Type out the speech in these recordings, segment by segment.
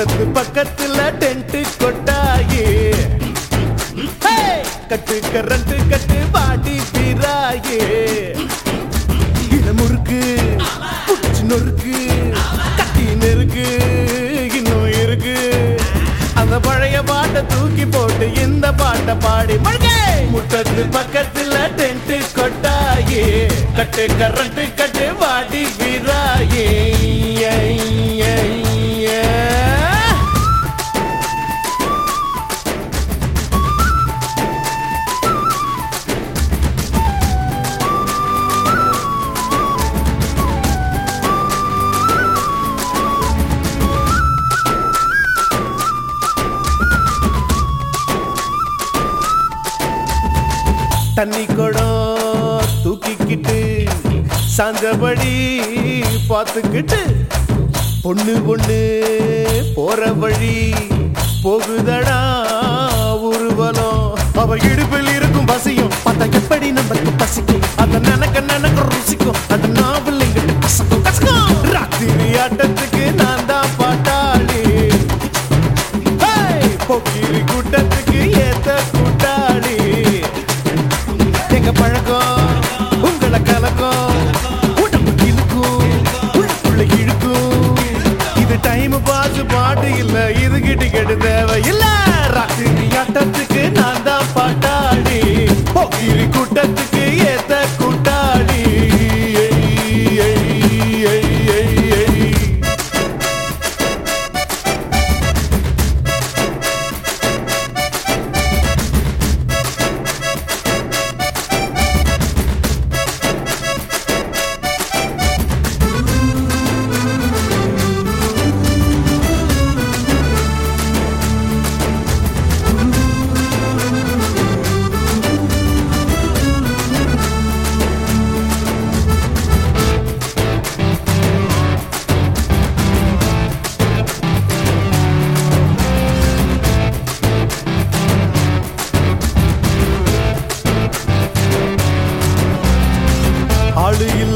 முட்டத்து பக்கத்துல டென்ட் கொட்டாயே ஹே! கட்டு கரண்ட் கட்டு பாடி பிராயே இளமுறுக்கு புடிச்சு நொறுக்கு கட்டி நெருக்கு இன்னும் இருக்கு அந்த பழைய பாட்டை தூக்கி போட்டு இந்த பாட்டை பாடி மழை முட்டத்து பக்கத்துல டென்ட் கொட்டாயே கட்டு கரண்ட் கட்டு பாடி பிராயே தண்ணி குடம் தூக்கிக்கிட்டு சாஞ்சபடி பார்த்துக்கிட்டு பொண்ணு பொண்ணு போற வழி போகுதடா ஊர்வலம் அவ இடுப்பில் இருக்கும் பசியும் பார்த்தா எப்படி நமக்கு பசிக்கும் அத நினைக்க நினைக்க ருசிக்கும் அது நாவல் எங்கிட்ட கசக்கும் கசக்கும் ராத்திரி ஆட்டத்துக்கு நான் தான் பாட்டாளி ஹேய்! போக்கிரி கூட்டத்துக்கு ஏத்த கூட்டாளி எங்க பழக்கம் உங்களை கலக்கம் உடம்பு இழுக்கும் உள்ளுக்குள்ள இழுக்கும் இது டைம் பாஸ் பாட்டு இல்ல இது கிட்டு கெட்டு தேவை இல்ல ராத்திரி ஆட்டத்துக்கு நான் தான் பாட்டாடி போக்கிரி கூட்டத்துக்கு ஏத்த கூட்டாடி ஏய், ஏய், ஏய், ஏய், ஏய். ஆளு இல்ல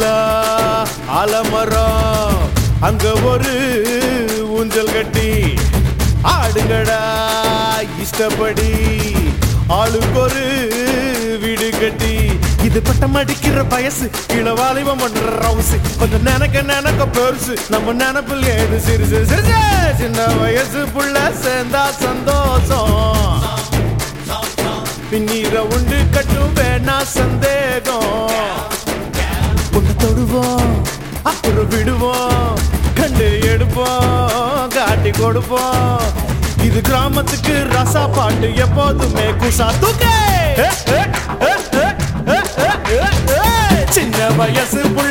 ஆலமரம் அங்க ஒரு ஊஞ்சல் கட்டி ஆடுங்கடா இஷ்டப்படி ஆளுக்கு ஒரு வீடு கட்டி இது பட்டம் அடிக்கிற வயசு இளவாலிவம் பண்ற ரவுசு கொஞ்சம் நினைக்க நினைக்க பெருசு நம்ம நினைப்பில் ஏது சிறுசு சிறுசு சின்ன வயசு புள்ள சேர்ந்தா சந்தோஷம் பின்னீர உண்டு கட்டும் வேணா சந்தேகம் ஒண்ணு தொடுவோம் அப்புறம் விடுவோம் கண்டு எடுப்போம் காட்டி கொடுப்போம் இது கிராமத்துக்கு ரசா பாட்டு எப்போதுமே குசா தூக்கே சின்ன வயசு புள்ள